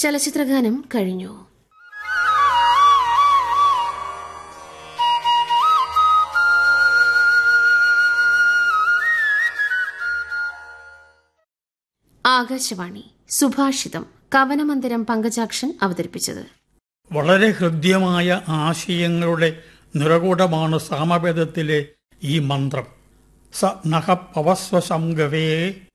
ചലച്ചിത്രഗാനം കഴിഞ്ഞു ആകാശവാണി സുഭാഷിതം കവനമന്ദിരം പങ്കജാക്ഷൻ അവതരിപ്പിച്ചത് വളരെ ഹൃദ്യമായ ആശയങ്ങളുടെ നിറകൂടമാണ് സാമവേദത്തിലെ ഈ മന്ത്രം സ നഹ പവസ്വ സംഗവേ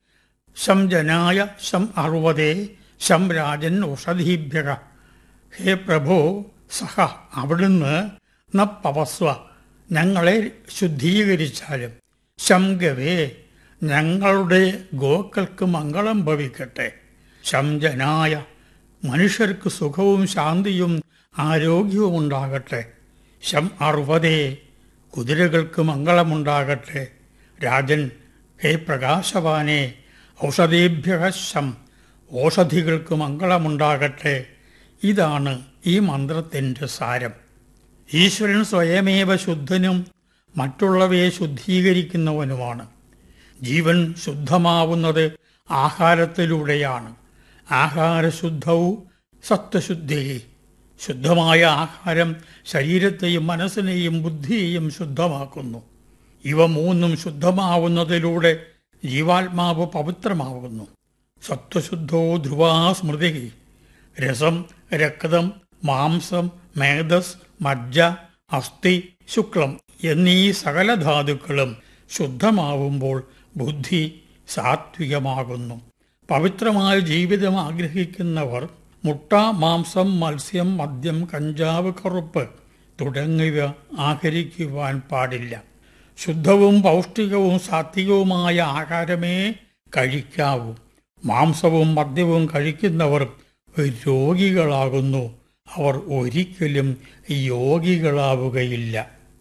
ശം ജനായ ശം അറുവതേ ശം രാജൻ ഔഷധീഭ്യക ഹേ പ്രഭോ സഹ അവിടുന്ന് ന പവസ്വ ഞങ്ങളെ ശുദ്ധീകരിച്ചാലും ശംഗവേ ഞങ്ങളുടെ ഗോക്കൾക്ക് മംഗളം ഭവിക്കട്ടെ ശംജനായ മനുഷ്യർക്ക് സുഖവും ശാന്തിയും ആരോഗ്യവും ഉണ്ടാകട്ടെ ശം അറുപതേ കുതിരകൾക്ക് മംഗളമുണ്ടാകട്ടെ രാജൻ ഹേ പ്രകാശവാനെ ഔഷധേഭ്യ ശം ഓഷധികൾക്ക് മംഗളമുണ്ടാകട്ടെ ഇതാണ് ഈ മന്ത്രത്തിൻ്റെ സാരം ഈശ്വരൻ സ്വയമേവ ശുദ്ധനും മറ്റുള്ളവയെ ശുദ്ധീകരിക്കുന്നവനുമാണ് ജീവൻ ശുദ്ധമാവുന്നത് ആഹാരത്തിലൂടെയാണ് ആഹാരശുദ്ധവും സത്വശുദ്ധി ശുദ്ധമായ ആഹാരം ശരീരത്തെയും മനസ്സിനെയും ബുദ്ധിയെയും ശുദ്ധമാക്കുന്നു ഇവ മൂന്നും ശുദ്ധമാവുന്നതിലൂടെ ജീവാത്മാവ് പവിത്രമാകുന്നു സത്വശുദ്ധോ ധ്രുവാ സ്മൃതി രസം രക്തം മാംസം മേധസ് മജ്ജ അസ്ഥി ശുക്ലം എന്നീ സകല ധാതുക്കളും ശുദ്ധമാവുമ്പോൾ ബുദ്ധി സാത്വികമാകുന്നു പവിത്രമായ ജീവിതം ആഗ്രഹിക്കുന്നവർ മുട്ട മാംസം മത്സ്യം മദ്യം കഞ്ചാവ് കറുപ്പ് തുടങ്ങിയവ ആഹരിക്കുവാൻ പാടില്ല ശുദ്ധവും പൗഷ്ടികവും സാത്വികവുമായ ആഹാരമേ കഴിക്കാവൂ മാംസവും മദ്യവും കഴിക്കുന്നവർ രോഗികളാകുന്നു അവർ ഒരിക്കലും യോഗികളാവുകയില്ല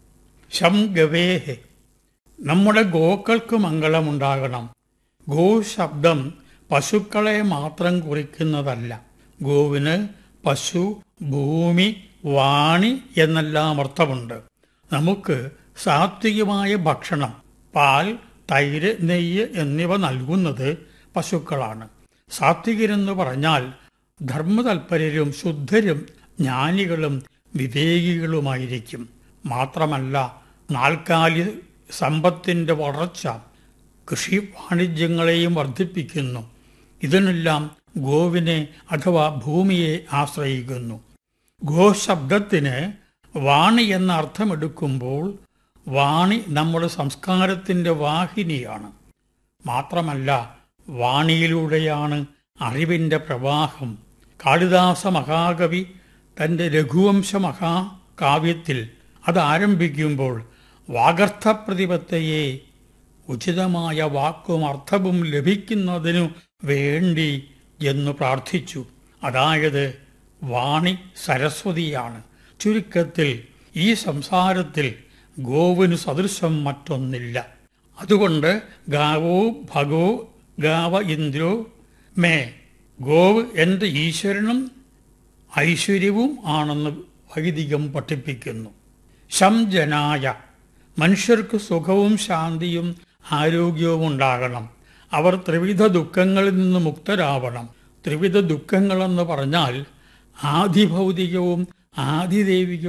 ശം ഗവേഹെ നമ്മുടെ ഗോക്കൾക്ക് മംഗളമുണ്ടാകണം ഗോ ശബ്ദം പശുക്കളെ മാത്രം കുറിക്കുന്നതല്ല ഗോവിന് പശു ഭൂമി വാണി എന്നെല്ലാം അർത്ഥമുണ്ട് നമുക്ക് സാത്വികമായ ഭക്ഷണം പാൽ തൈര് നെയ്യ് എന്നിവ നൽകുന്നത് പശുക്കളാണ് സാത്വികരെന്ന് പറഞ്ഞാൽ ധർമ്മതൽപരരും ശുദ്ധരും ജ്ഞാനികളും വിവേകികളുമായിരിക്കും മാത്രമല്ല നാൽക്കാലി സമ്പത്തിൻ്റെ വളർച്ച കൃഷി വാണിജ്യങ്ങളെയും വർദ്ധിപ്പിക്കുന്നു ഇതിനെല്ലാം ഗോവിനെ അഥവാ ഭൂമിയെ ആശ്രയിക്കുന്നു ഗോശബ്ദത്തിന് വാണി എന്ന അർത്ഥമെടുക്കുമ്പോൾ വാണി നമ്മുടെ സംസ്കാരത്തിൻ്റെ വാഹിനിയാണ് മാത്രമല്ല വാണിയിലൂടെയാണ് അറിവിൻ്റെ പ്രവാഹം കാളിദാസ മഹാകവി തൻ്റെ രഘുവംശ മഹാകാവ്യത്തിൽ അത് ആരംഭിക്കുമ്പോൾ വാഗർത്ഥ പ്രതിപത്തയെ ഉചിതമായ വാക്കും അർത്ഥവും ലഭിക്കുന്നതിനു വേണ്ടി എന്ന് പ്രാർത്ഥിച്ചു അതായത് വാണി സരസ്വതിയാണ് ചുരുക്കത്തിൽ ഈ സംസാരത്തിൽ ഗോവിന് സദൃശം മറ്റൊന്നില്ല അതുകൊണ്ട് ഗാവോ ഭഗോ ഗാവ ഇന്ദ്രോ മേ ഗോവ് എൻ്റെ ഈശ്വരനും ഐശ്വര്യവും ആണെന്ന് വൈദികം പഠിപ്പിക്കുന്നു ശംജനായ മനുഷ്യർക്ക് സുഖവും ശാന്തിയും ആരോഗ്യവും ഉണ്ടാകണം അവർ ത്രിവിധ ദുഃഖങ്ങളിൽ നിന്ന് മുക്തരാവണം ത്രിവിധ ദുഃഖങ്ങളെന്ന് പറഞ്ഞാൽ ആദിഭൗതികവും ആദിദൈവികവും